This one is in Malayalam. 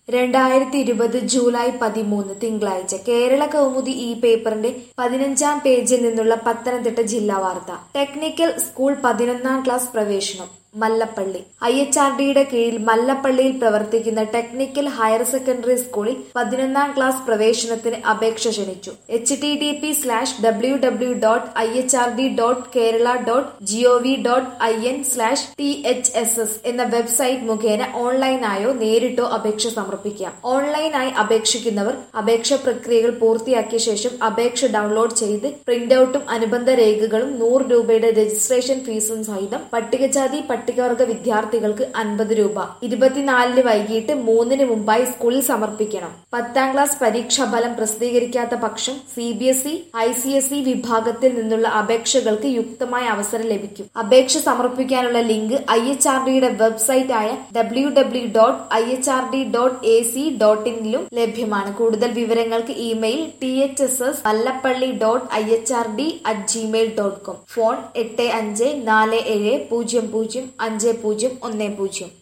രണ്ടായിരത്തി ഇരുപത് ജൂലൈ പതിമൂന്ന് തിങ്കളാഴ്ച കേരള കൗമുദി ഈ പേപ്പറിന്റെ പതിനഞ്ചാം പേജിൽ നിന്നുള്ള പത്തനംതിട്ട ജില്ലാ വാർത്ത ടെക്നിക്കൽ സ്കൂൾ പതിനൊന്നാം ക്ലാസ് പ്രവേശനം മല്ലപ്പള്ളി ഐ എച്ച് ആർ ഡിയുടെ കീഴിൽ മല്ലപ്പള്ളിയിൽ പ്രവർത്തിക്കുന്ന ടെക്നിക്കൽ ഹയർ സെക്കൻഡറി സ്കൂളിൽ പതിനൊന്നാം ക്ലാസ് പ്രവേശനത്തിന് അപേക്ഷ ക്ഷണിച്ചു H T T P slash W W dot I H R D dot Kerala dot gov dot I N slash T H S S എന്ന വെബ്സൈറ്റ് മുഖേന ഓൺലൈനായോ നേരിട്ടോ അപേക്ഷ സമർപ്പിക്കാം ഓൺലൈനായി അപേക്ഷിക്കുന്നവർ അപേക്ഷ പ്രക്രിയകൾ പൂർത്തിയാക്കിയ ശേഷം അപേക്ഷ ഡൗൺലോഡ് ചെയ്ത് പ്രിന്റൌട്ടും അനുബന്ധ രേഖകളും നൂറ് രൂപയുടെ രജിസ്ട്രേഷൻ ഫീസും സഹിതം പട്ടികജാതി പട്ടികവർഗ വിദ്യാർത്ഥികൾക്ക് അൻപത് രൂപ ഇരുപത്തിനാലിന് വൈകിട്ട് മൂന്നിന് മുമ്പായി സ്കൂളിൽ സമർപ്പിക്കണം പത്താം ക്ലാസ് പരീക്ഷാ ഫലം പ്രസിദ്ധീകരിക്കാത്ത പക്ഷം C B S E I C S E വിഭാഗത്തിൽ നിന്നുള്ള അപേക്ഷകൾക്ക് യുക്തമായ അവസരം ലഭിക്കും അപേക്ഷ സമർപ്പിക്കാനുള്ള ലിങ്ക് ഐ എച്ച് ആർ ഡിയുടെ വെബ്സൈറ്റ് ആയ W W dot I H R D dot A C dot ഇനിലും ലഭ്യമാണ് കൂടുതൽ വിവരങ്ങൾക്ക് email T H S S Vallappally dot I H R D at Gmail dot com phone എട്ട് അഞ്ച് നാല് ഏഴ് പൂജ്യം പൂജ്യം അഞ്ച് പൂജ്യം ഒന്ന് പൂജ്യം